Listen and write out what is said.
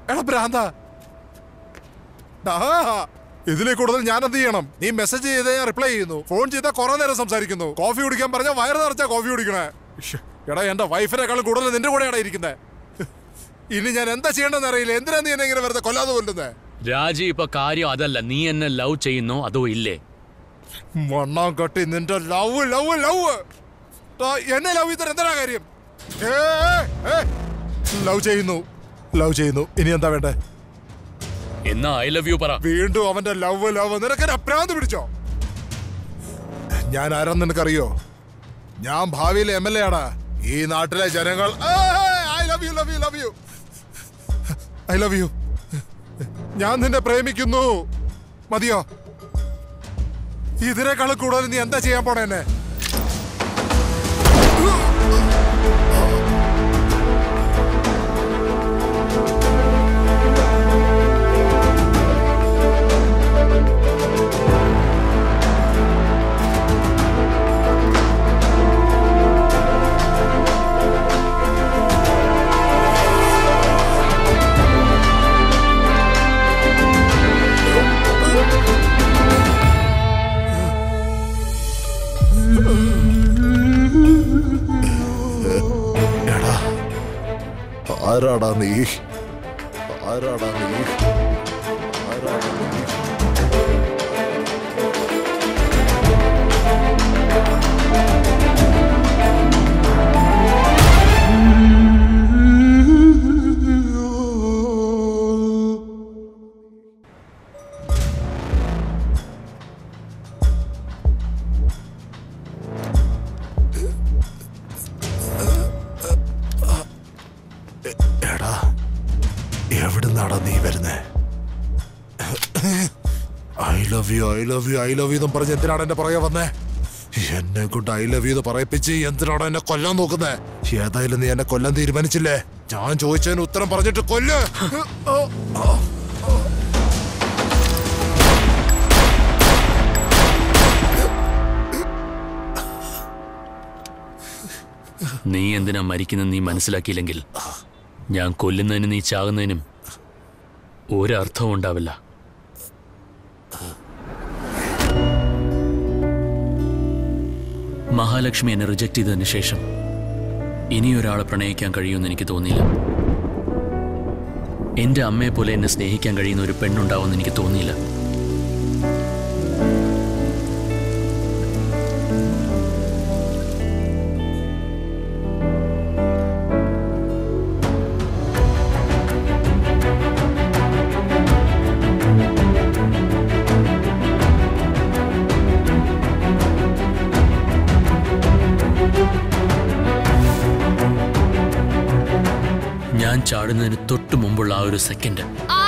എടാ ഭ്രാന്ത ഇതിലെ കൂടുതൽ ഞാൻ എന്ത് ചെയ്യണം നീ മെസ്സേജ് ചെയ്തേ ഞാൻ റിപ്ലൈ ചെയ്യുന്നു ഫോൺ ചെയ്താൽ കുറെ നേരം സംസാരിക്കുന്നു കോഫി കുടിക്കാൻ പറഞ്ഞാൽ വയറ് നിറച്ചാ കോഫി കുടിക്കണേ ശ്ശെ, എടാ എന്റെ വൈഫിനേക്കാൾ കൂടുതൽ നിന്റെ കൂടെയാണ് ഇരിക്കുന്നത് ഇനി ഞാൻ എന്താ ചെയ്യണമെന്ന് അറിയില്ല എന്തിനാ നീ എന്നെ ഇങ്ങനെ വെറുതെ കൊല്ലാതെ കൊല്ലുന്നേ രാജി ഇപ്പൊ കാര്യം അതല്ല നീ എന്നെ ലവ് ചെയ്യുന്നോ അതോ ഇല്ലേ മണ്ണാൻ കട്ടി നിന്റെ ലവ് ലവ് ലവ് എന്നെ ലവ് ചെയ്തിട്ട് എന്താ കാര്യം ലവ് ചെയ്യുന്നു ലവ് ചെയ്യുന്നു ഇനി എന്താ വേണ്ടേ എന്നാ ഐ ലവ് യു പറ വീണ്ടും അവന്റെ ലവ് ലവ് നിനക്ക് അപ്രാന്ത് പിടിച്ചോ ഞാൻ ആരാന്ന് നിനക്കറിയോ ഞാൻ ഭാവിയിലെ എം എൽ എ ആണ് ഈ നാട്ടിലെ ജനങ്ങൾ I love you love you love you I love you ഞാൻ നിന്നെ പ്രേമിക്കുന്നു മതിയോ ഇതിനേക്കാൾ കൂടുതൽ നീ എന്താ ചെയ്യാൻ പോണേ എന്നെ എടാ ആരാടാ നീ ആരാടാ നീ ആരാടാ നീ എടാ എവിടുന്നാടാ നീ വരുന്നേ I love you I love you I love you എന്നും പറഞ്ഞ് എന്തിനാണ് എന്റെ പുറകെ വന്നേ എന്നെ കൊണ്ട് ഐ ലവ് യു എന്ന് പറയിപ്പിച്ച് എന്തിനാണ് എന്നെ കൊല്ലാൻ നോക്കുന്നേ ഏതായാലും നീ എന്നെ കൊല്ലാൻ തീരുമാനിച്ചില്ലേ ഞാൻ ചോദിച്ചതിന് ഉത്തരം പറഞ്ഞിട്ട് കൊല്ല് നീ എന്തിനാ മരിക്കുന്ന നീ മനസ്സിലാക്കിയില്ലെങ്കിൽ ഞാൻ കൊല്ലുന്നതിനും നീ ചാകുന്നതിനും ഒരർത്ഥവും ഉണ്ടാവില്ല മഹാലക്ഷ്മി എന്നെ റിജക്ട് ചെയ്തതിന് ശേഷം ഇനിയൊരാളെ പ്രണയിക്കാൻ കഴിയുമെന്ന് എനിക്ക് തോന്നിയില്ല എന്റെ അമ്മയെ പോലെ എന്നെ സ്നേഹിക്കാൻ കഴിയുന്ന ഒരു പെണ്ണുണ്ടാവുമെന്ന് എനിക്ക് തോന്നിയില്ല ഞാൻ ചാടുന്നതിന് തൊട്ട് മുമ്പുള്ള ആ ഒരു സെക്കൻഡ് ആ